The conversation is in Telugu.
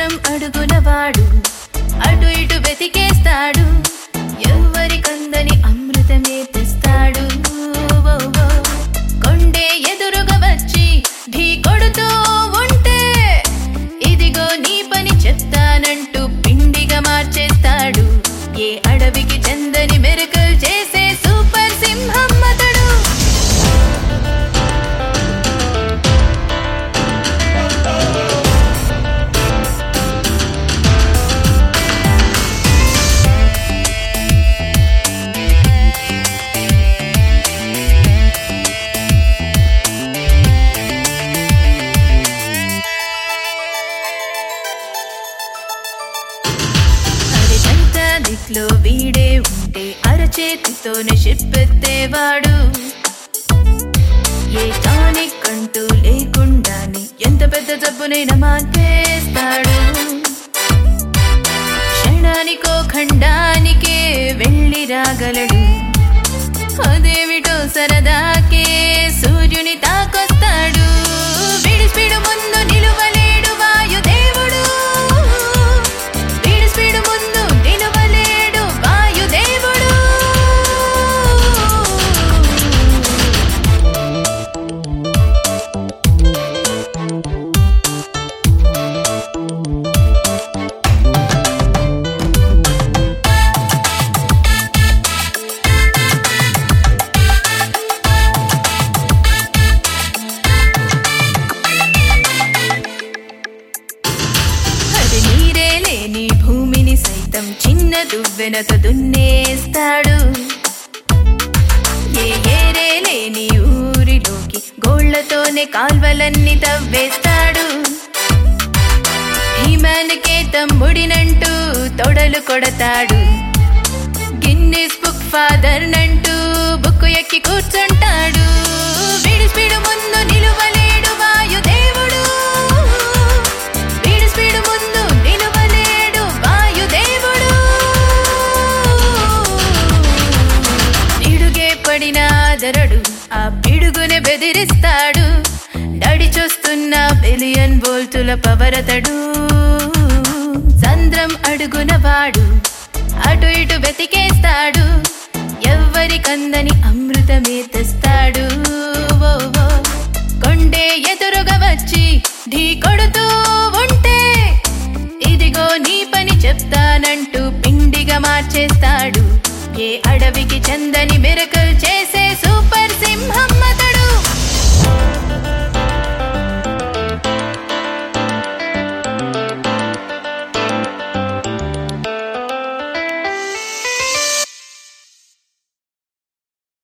సంద్రం అడుగున వాడు అటు ఇటు వెతికేస్తాడు ఎవరి కందని అమృతమే తెస్తాడు ఓ, ఓ. కొండే ఎదురుగా వచ్చి ఢీ కొడుతూ ఉంటే ఇదిగో నీ పని చెప్తానంటూ పిండిగా మార్చేస్తాడు ఏ అడవికి చందని మెరుకలు చేసే సూపర్ సింహం అతడు అరిచంత దిక్లో వీడే ఉంటే అరచేతితోనే చెప్పెత్తేవాడు ఏ టానిక్ అంటూ లేకుండానే ఎంత పెద్ద జబ్బునైనా మాన్పేస్తాడు క్షణానికో ఖండానికే వెళ్ళి రాగలడు అదేమిటో సరదాకే సూర్యుని తాకొస్తాడు వీడి స్పీడు ముందు నిలువలేడు వాయుదేవుడు వీడి స్పీడు ముందు నిలువలేడు వాయుదేవుడు అది నీరే లేని భూమిని సైతం చిన్న దువ్వెనతో దున్నేస్తాడు ఏ ఏరే లేని ఊరిలోకి గోళ్లతోనే కాల్వలన్నీ తవ్వేస్తాడు హిమానికే తమ్ముడినంటూ తొడలు కొడతాడు గిన్నిస్ బుక్ ఫాదర్ నంటూ బుక్కు ఎక్కి కూర్చుంటాడు వీడి స్పీడు ముందు నిలువలేడు వాయుదేవుడు వీడి స్పీడు ముందు నిలువలేడు వాయుదేవుడు పిడుగే పడిన ఆదరడు ఆ పిడుగుని బెదిరిస్తాడు నడి చూస్తున్న బిలియన్ వోల్టుల పవరతడు సంద్రం అడుగున వాడు అటు ఇటు వెతికేస్తాడు ఎవ్వరి కందని అమృతమే తెస్తాడు ఓ, ఓ. కొండే ఎదురుగా వచ్చి ఢీ కొడుతూ ఉంటే ఇదిగో నీ పని చెప్తానంటూ పిండిగా మార్చేస్తాడు ఏ అడవికి చందని మెరకలు చే